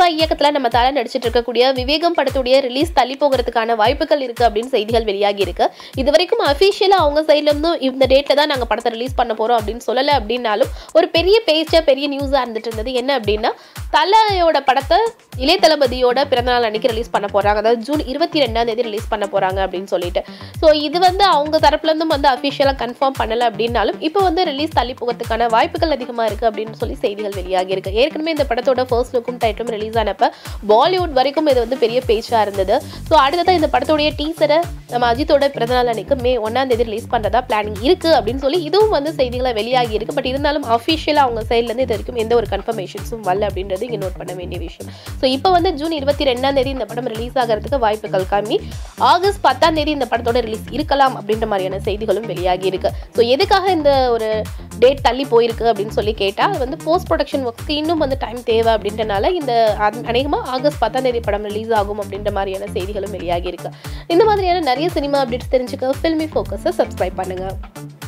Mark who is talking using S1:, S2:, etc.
S1: நமச்சிவாய் இயக்கத்தில் நம்ம தலை நடிச்சிட்டு இருக்கக்கூடிய விவேகம் படத்துடைய ரிலீஸ் தள்ளி போகிறதுக்கான வாய்ப்புகள் இருக்கு அப்படின்னு செய்திகள் வெளியாகி இருக்கு இது வரைக்கும் அஃபிஷியலாக அவங்க சைட்ல இருந்தும் இந்த டேட்டில் தான் நாங்கள் படத்தை ரிலீஸ் பண்ண போறோம் அப்படின்னு சொல்லலை அப்படின்னாலும் ஒரு பெரிய பேச்சா பெரிய நியூஸாக இருந்துட்டு இருந்தது என்ன அப்படின்னா தலையோட படத்தை இளைய தளபதியோட பிறந்தநாள் அன்னைக்கு ரிலீஸ் பண்ண போறாங்க அதாவது ஜூன் இருபத்தி ரெண்டாம் தேதி ரிலீஸ் பண்ண போறாங்க அப்படின்னு சொல்லிட்டு ஸோ இது வந்து அவங்க தரப்புல இருந்தும் வந்து அஃபிஷியலாக கன்ஃபார்ம் பண்ணல அப்படின்னாலும் இப்போ வந்து ரிலீஸ் தள்ளி போகிறதுக்கான வாய்ப்புகள் அதிகமாக இருக்கு அப்படின்னு சொல்லி செய்திகள் வெளியாகி இருக்கு ஏற்கனவே இந்த படத்தோட ஃபர்ஸ்ட் லுக்கும் டைட்டிலும் ரிலீஸ் ஆனப்ப பாலிவுட் வரைக்கும் இது வந்து பெரிய பேச்சா இருந்தது ஸோ அடுத்ததான் இந்த படத்துடைய டீசரை நம்ம அஜித்தோட பிறந்தநாள் அன்னைக்கு மே ஒன்னாம் தேதி ரிலீஸ் பண்றதா பிளானிங் இருக்கு அப்படின்னு சொல்லி இதுவும் வந்து செய்திகளை வெளியாகி இருக்கு பட் இருந்தாலும் அஃபிஷியலாக அவங்க சைட்ல இருந்து இது வரைக்கும் எந்த ஒரு கன்ஃபர்மேஷன்ஸும் வரல அப்படின்றது இங்க நோட் பண்ண வேண்டிய விஷயம் ஸோ இப்போ வந்து ஜூன் இருபத்தி ரெண்டாம் தேதி இந்த படம் ரிலீஸ் ஆகிறதுக்கு வாய்ப்புகள் கம்மி ஆகஸ்ட் பத்தாம் தேதி இந்த படத்தோட ரிலீஸ் இருக்கலாம் அப்படின்ற மாதிரியான செய்திகளும் வெளியாகி இருக்கு ஸோ எதுக்காக இந்த ஒரு டேட் தள்ளி போயிருக்கு அப்படின்னு சொல்லி கேட்டால் அது வந்து போஸ்ட் ப்ரொடக்ஷன் ஒர்க்ஸ்க்கு இன்னும் வந்து டைம் தேவை அப்படின்றனால இந்த அநேகமாக ஆகஸ்ட் பத்தாம் தேதி படம் ரிலீஸ் ஆகும் அப்படின்ற மாதிரியான செய்திகளும் வெளியாகி இருக்கு இந்த மாதிரியான நிறைய சினிமா அப்டேட்ஸ் தெரிஞ்சுக்க ஃபில்மி ஃபோக்கஸை சப்ஸ்கிரைப் பண்ணுங்க